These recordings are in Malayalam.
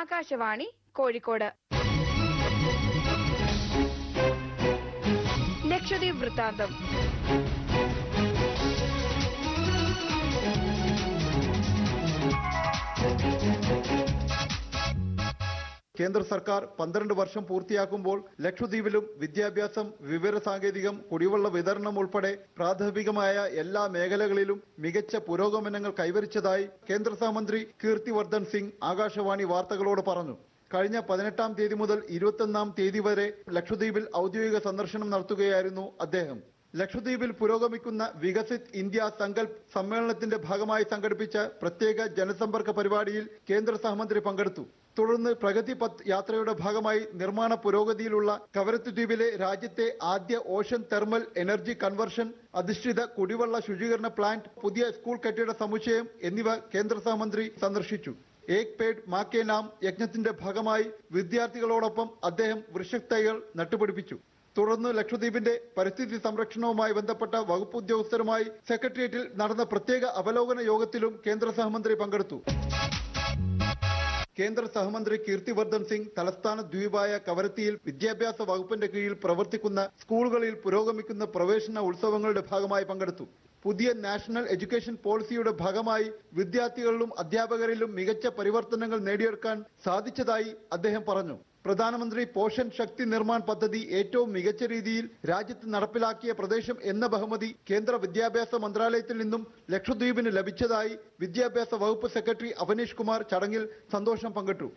ആകാശവാണി കോഴിക്കോട് ലക്ഷദ്വീപ് വൃത്താന്തം കേന്ദ്ര സർക്കാർ പന്ത്രണ്ട് വർഷം പൂർത്തിയാക്കുമ്പോൾ ലക്ഷദ്വീപിലും വിദ്യാഭ്യാസം വിവര സാങ്കേതികം കുടിവെള്ള വിതരണം ഉൾപ്പെടെ പ്രാഥമികമായ എല്ലാ മേഖലകളിലും മികച്ച പുരോഗമനങ്ങൾ കൈവരിച്ചതായി കേന്ദ്ര സഹമന്ത്രി കീർത്തിവർദ്ധൻ സിംഗ് ആകാശവാണി വാർത്തകളോട് പറഞ്ഞു കഴിഞ്ഞ പതിനെട്ടാം തീയതി മുതൽ ഇരുപത്തൊന്നാം തീയതി വരെ ലക്ഷദ്വീപിൽ ഔദ്യോഗിക സന്ദർശനം നടത്തുകയായിരുന്നു അദ്ദേഹം ലക്ഷദ്വീപിൽ പുരോഗമിക്കുന്ന വികസിത് ഇന്ത്യ സങ്കൽപ് സമ്മേളനത്തിന്റെ ഭാഗമായി സംഘടിപ്പിച്ച പ്രത്യേക ജനസമ്പർക്ക പരിപാടിയിൽ കേന്ദ്ര സഹമന്ത്രി പങ്കെടുത്തു തുടർന്ന് പ്രഗതി പത്ത് യാത്രയുടെ ഭാഗമായി നിർമ്മാണ പുരോഗതിയിലുള്ള കവരത്ത് ദ്വീപിലെ രാജ്യത്തെ ആദ്യ ഓഷൻ തെർമൽ എനർജി കൺവർഷൻ അധിഷ്ഠിത കുടിവെള്ള ശുചീകരണ പ്ലാന്റ് പുതിയ സ്കൂൾ കെട്ടിട സമുച്ചയം എന്നിവ കേന്ദ്ര സഹമന്ത്രി സന്ദർശിച്ചു ഏക് പേഡ് മാക്കേ നാം യജ്ഞത്തിന്റെ ഭാഗമായി വിദ്യാർത്ഥികളോടൊപ്പം അദ്ദേഹം വൃക്ഷത്തൈകൾ നട്ടുപിടിപ്പിച്ചു തുടർന്ന് ലക്ഷദ്വീപിന്റെ പരിസ്ഥിതി സംരക്ഷണവുമായി ബന്ധപ്പെട്ട വകുപ്പ് ഉദ്യോഗസ്ഥരുമായി സെക്രട്ടേറിയറ്റിൽ നടന്ന പ്രത്യേക അവലോകന യോഗത്തിലും കേന്ദ്ര സഹമന്ത്രി പങ്കെടുത്തു കേന്ദ്ര സഹമന്ത്രി കീർത്തിവർദ്ധൻ സിംഗ് തലസ്ഥാന ദ്വീപായ കവരത്തിയിൽ വിദ്യാഭ്യാസ വകുപ്പിന്റെ കീഴിൽ പ്രവർത്തിക്കുന്ന സ്കൂളുകളിൽ പുരോഗമിക്കുന്ന പ്രവേശന ഉത്സവങ്ങളുടെ ഭാഗമായി പങ്കെടുത്തു പുതിയ നാഷണൽ എഡ്യൂക്കേഷൻ പോളിസിയുടെ ഭാഗമായി വിദ്യാർത്ഥികളിലും അധ്യാപകരിലും മികച്ച പരിവർത്തനങ്ങൾ നേടിയെടുക്കാൻ സാധിച്ചതായി അദ്ദേഹം പറഞ്ഞു പ്രധാനമന്ത്രി പോഷൻ ശക്തി നിർമ്മാൺ പദ്ധതി ഏറ്റവും മികച്ച രീതിയിൽ രാജ്യത്ത് നടപ്പിലാക്കിയ പ്രദേശം എന്ന ബഹുമതി കേന്ദ്ര വിദ്യാഭ്യാസ മന്ത്രാലയത്തിൽ നിന്നും ലക്ഷദ്വീപിന് ലഭിച്ചതായി വിദ്യാഭ്യാസ വകുപ്പ് സെക്രട്ടറി അവനീഷ് കുമാർ ചടങ്ങിൽ സന്തോഷം പങ്കിട്ടു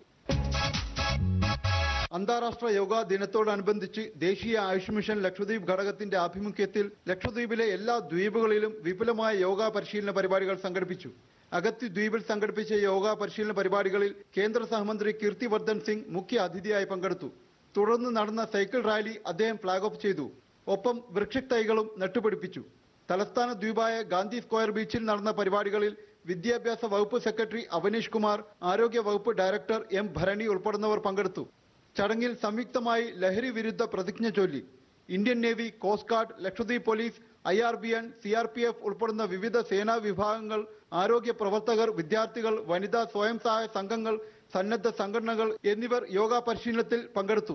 അന്താരാഷ്ട്ര യോഗാ ദിനത്തോടനുബന്ധിച്ച് ദേശീയ ആയുഷ് മിഷൻ ലക്ഷദ്വീപ് ഘടകത്തിന്റെ ആഭിമുഖ്യത്തിൽ ലക്ഷദ്വീപിലെ എല്ലാ ദ്വീപുകളിലും വിപുലമായ യോഗാ പരിശീലന പരിപാടികൾ സംഘടിപ്പിച്ചു അഗത്തി ദ്വീപിൽ സംഘടിപ്പിച്ച യോഗാ പരിശീലന പരിപാടികളിൽ കേന്ദ്ര സഹമന്ത്രി കീർത്തിവർദ്ധൻ സിംഗ് മുഖ്യ അതിഥിയായി പങ്കെടുത്തു തുടർന്ന് നടന്ന സൈക്കിൾ റാലി അദ്ദേഹം ഫ്ളാഗ് ഓഫ് ചെയ്തു ഒപ്പം വൃക്ഷത്തൈകളും നട്ടുപിടിപ്പിച്ചു തലസ്ഥാന ദ്വീപായ ഗാന്ധി സ്ക്വയർ ബീച്ചിൽ നടന്ന പരിപാടികളിൽ വിദ്യാഭ്യാസ വകുപ്പ് സെക്രട്ടറി അവനീഷ് കുമാർ ആരോഗ്യ വകുപ്പ് ഡയറക്ടർ എം ഭരണി ഉൾപ്പെടുന്നവർ പങ്കെടുത്തു ചടങ്ങിൽ സംയുക്തമായി ലഹരി വിരുദ്ധ പ്രതിജ്ഞ ചൊല്ലി Indian navy coast guard Lakshadweep police I R B N C R P F ഉൾപ്പെടുന്ന വിവിധ സേനാ വിഭാഗങ്ങൾ ആരോഗ്യ പ്രവർത്തകർ വിദ്യാർത്ഥികൾ വനിതാ സ്വയം സഹായ സംഘങ്ങൾ സന്നദ്ധ സംഘടനകൾ എന്നിവർ യോഗ പരിശീലനത്തിൽ പങ്കെടുത്തു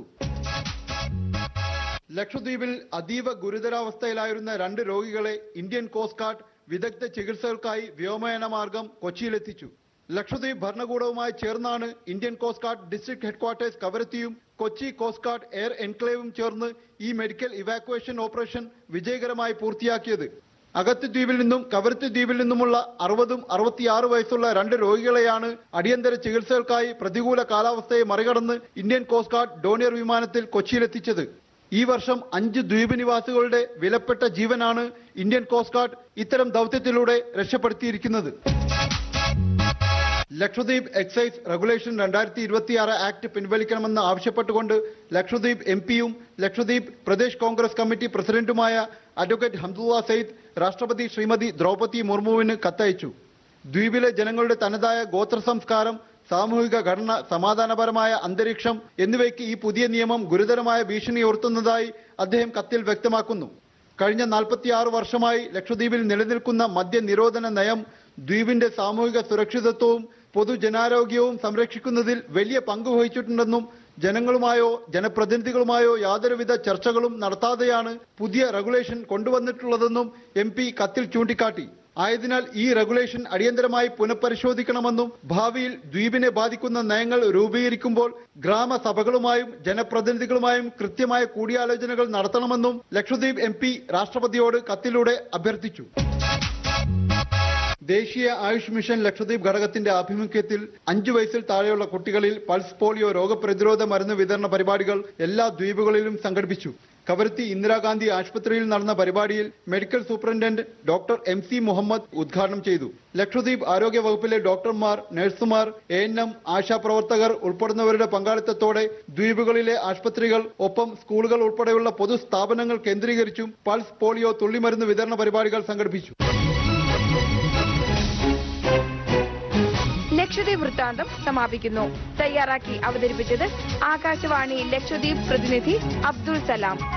ലക്ഷദ്വീപിൽ അതീവ ഗുരുതരാവസ്ഥയിലായിരുന്ന രണ്ട് രോഗികളെ ഇന്ത്യൻ കോസ്റ്റ് ഗാർഡ് വിദഗ്ധ ചികിത്സകൾക്കായി വ്യോമയാന മാർഗം കൊച്ചിയിലെത്തിച്ചു ലക്ഷദ്വീപ് ഭരണകൂടവുമായി ചേർന്നാണ് Indian coast guard district headquarters കവരത്തിയും കൊച്ചി കോസ്റ്റ് ഗാർഡ് എയർ എൻക്ലേവും ചേർന്ന് ഈ മെഡിക്കൽ ഇവാക്വേഷൻ ഓപ്പറേഷൻ വിജയകരമായി പൂർത്തിയാക്കിയത് അഗത്തി ദ്വീപിൽ നിന്നും കവരത്തി ദ്വീപിൽ നിന്നുമുള്ള അറുപതും അറുപത്തിയാറ് വയസ്സുള്ള രണ്ട് രോഗികളെയാണ് അടിയന്തര ചികിത്സകൾക്കായി പ്രതികൂല കാലാവസ്ഥയെ മറികടന്ന് ഇന്ത്യൻ കോസ്റ്റ് ഗാർഡ് ഡോണിയർ വിമാനത്തിൽ കൊച്ചിയിലെത്തിച്ചത് ഈ വർഷം അഞ്ച് ദ്വീപ് നിവാസികളുടെ വിലപ്പെട്ട ജീവനാണ് ഇന്ത്യൻ കോസ്റ്റ് ഗാർഡ് ഇത്തരം ദൗത്യത്തിലൂടെ രക്ഷപ്പെടുത്തിയിരിക്കുന്നത് ലക്ഷദ്വീപ് എക്സൈസ് റെഗുലേഷൻ രണ്ടായിരത്തി ഇരുപത്തിയാറ് ആക്ട് പിൻവലിക്കണമെന്ന് ആവശ്യപ്പെട്ടുകൊണ്ട് ലക്ഷദ്വീപ് എം പിയും ലക്ഷദ്വീപ് പ്രദേശ് കോൺഗ്രസ് കമ്മിറ്റി പ്രസിഡന്റുമായ അഡ്വക്കേറ്റ് ഹംദുള്ള സെയ്ദ് രാഷ്ട്രപതി ശ്രീമതി ദ്രൗപദി മുർമുവിന് കത്തയച്ചു ദ്വീപിലെ ജനങ്ങളുടെ തനതായ ഗോത്ര സംസ്കാരം സാമൂഹിക ഘടന സമാധാനപരമായ അന്തരീക്ഷം എന്നിവയ്ക്ക് ഈ പുതിയ നിയമം ഗുരുതരമായ ഭീഷണി ഉയർത്തുന്നതായി അദ്ദേഹം കത്തിൽ വ്യക്തമാക്കുന്നു കഴിഞ്ഞ 46 വർഷമായി ലക്ഷദ്വീപിൽ നിലനിൽക്കുന്ന മദ്യനിരോധന നയം ദ്വീപിന്റെ സാമൂഹിക സുരക്ഷിതത്വവും പൊതുജനാരോഗ്യവും സംരക്ഷിക്കുന്നതിൽ വലിയ പങ്ക് വഹിച്ചിട്ടുണ്ടെന്നും ജനങ്ങളുമായോ ജനപ്രതിനിധികളുമായോ യാതൊരുവിധ ചർച്ചകളും നടത്താതെയാണ് പുതിയ റെഗുലേഷൻ കൊണ്ടുവന്നിട്ടുള്ളതെന്നും എം പി കത്തിൽ ചൂണ്ടിക്കാട്ടി ആയതിനാൽ ഈ റെഗുലേഷൻ അടിയന്തരമായി പുനഃപരിശോധിക്കണമെന്നും ഭാവിയിൽ ദ്വീപിനെ ബാധിക്കുന്ന നയങ്ങൾ രൂപീകരിക്കുമ്പോൾ ഗ്രാമസഭകളുമായും ജനപ്രതിനിധികളുമായും കൃത്യമായ കൂടിയാലോചനകൾ നടത്തണമെന്നും ലക്ഷദ്വീപ് എം രാഷ്ട്രപതിയോട് കത്തിലൂടെ അഭ്യർത്ഥിച്ചു ദേശീയ ആയുഷ് മിഷൻ ലക്ഷദ്വീപ് ഘടകത്തിന്റെ ആഭിമുഖ്യത്തിൽ അഞ്ചു വയസ്സിൽ താഴെയുള്ള കുട്ടികളിൽ പൾസ് പോളിയോ രോഗപ്രതിരോധ മരുന്ന് വിതരണ പരിപാടികൾ എല്ലാ ദ്വീപുകളിലും സംഘടിപ്പിച്ചു കവരത്തി ഇന്ദിരാഗാന്ധി ആശുപത്രിയിൽ നടന്ന പരിപാടിയിൽ medical superintendent doctor M C Muhammad ഉദ്ഘാടനം ചെയ്തു ലക്ഷദ്വീപ് ആരോഗ്യ വകുപ്പിലെ ഡോക്ടർമാർ നഴ്സുമാർ എ എൻ എം ആശാപ്രവർത്തകർ ഉൾപ്പെടുന്നവരുടെ പങ്കാളിത്തത്തോടെ ദ്വീപുകളിലെ ആശുപത്രികൾ ഒപ്പം സ്കൂളുകൾ ഉൾപ്പെടെയുള്ള പൊതുസ്ഥാപനങ്ങൾ കേന്ദ്രീകരിച്ചും പൾസ് പോളിയോ തുള്ളിമരുന്ന് വിതരണ പരിപാടികൾ സംഘടിപ്പിച്ചു ലക്ഷദ്വീപ് വൃത്താന്തം സമാപിക്കുന്നു തയ്യാറാക്കി അവതരിപ്പിച്ചത് ആകാശവാണി ലക്ഷദ്വീപ് പ്രതിനിധി അബ്ദുൾ സലാം